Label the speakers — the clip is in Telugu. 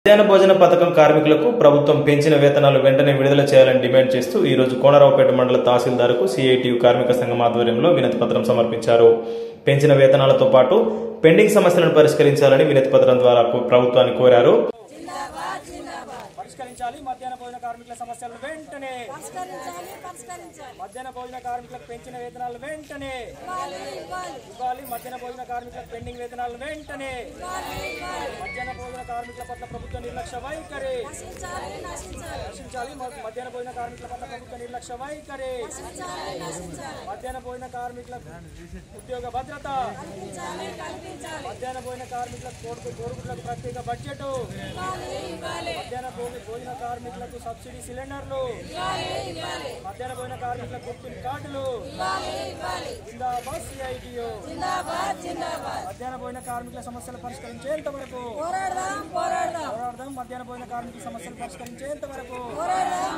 Speaker 1: మధ్యాహ్న భోజన పథకం కార్మికులకు ప్రభుత్వం పెంచిన వేతనాలు వెంటనే విడుదల చేయాలని డిమాండ్ చేస్తూ ఈ రోజు కోనరావుపేట మండల తహసీల్దార్కు సిఐటియు కార్మిక సంఘం ఆధ్వర్యంలో వినతి పత్రం సమర్పించారు పెంచిన వేతనాలతో పాటు పెండింగ్ సమస్యలను పరిష్కరించాలని వినతి పత్రం ద్వారా కో- ప్రభుత్వాన్ని కోరారు
Speaker 2: పరిష్కరించాలి మధ్యాహ్న భోజన కార్మికుల సమస్యలను వెంటనే
Speaker 3: పరిష్కరించాలి పరిష్కరించాలి
Speaker 2: మధ్యాహ్న భోజన కార్మికులకు పెంచిన వేతనాలు వెంటనే
Speaker 3: ఇవ్వాలి ఇవ్వాలి
Speaker 2: ఇవ్వాలి మధ్యాహ్న భోజన కార్మికులకు పెండింగ్ వేతనాలు వెంటనే
Speaker 3: ఇవ్వాలి ఇవ్వాలి
Speaker 2: మధ్యాహ్న భోజన కార్మికుల పట్ల ప్రభుత్వ నిర్లక్ష్య వైఖరి
Speaker 3: నశించాలి నశించాలి
Speaker 2: నశించాలి మ- మధ్యాహ్న భోజన కార్మికుల పట్ల ప్రభుత్వ నిర్లక్ష్య వైఖరి
Speaker 3: నశించాలి నశించాలి
Speaker 2: మధ్యాహ్న భోజన కార్మికుల ఉద్యోగ భద్రత
Speaker 3: కల్పించాలి కల్పించాలి
Speaker 2: మధ్యాహ్న భోజన కార్మికులకు కోరుకు కోరుకులకు ప్రత్యేక బడ్జెట్
Speaker 3: ఇవ్వాలి ఇవ్వాలి
Speaker 2: మధ్యాహ్న భోజన భోజన కార్మికులకు సబ్సిడీ సిలిండర్లు
Speaker 3: ఇవ్వాలి ఇవ్వాలి
Speaker 2: మధ్యాహ్న భోజన కార్మికులకు గుర్తింపు కార్డులు
Speaker 3: ఇవ్వాలి ఇవ్వాలి
Speaker 2: జిందాబాద్ సిఐటియు
Speaker 3: జిందాబాద్ జిందాబాద్
Speaker 2: మధ్యాహ్న భోజన కార్మికుల సమస్యలు పరిష్కరించేంత వరకు
Speaker 3: పోరాడదాం పోరాడదాం
Speaker 2: పోరాడదాం మధ్యాహ్న భోజన కార్మికుల సమస్యలు పరిష్కరించేంత వరకు
Speaker 3: పోరాడదాం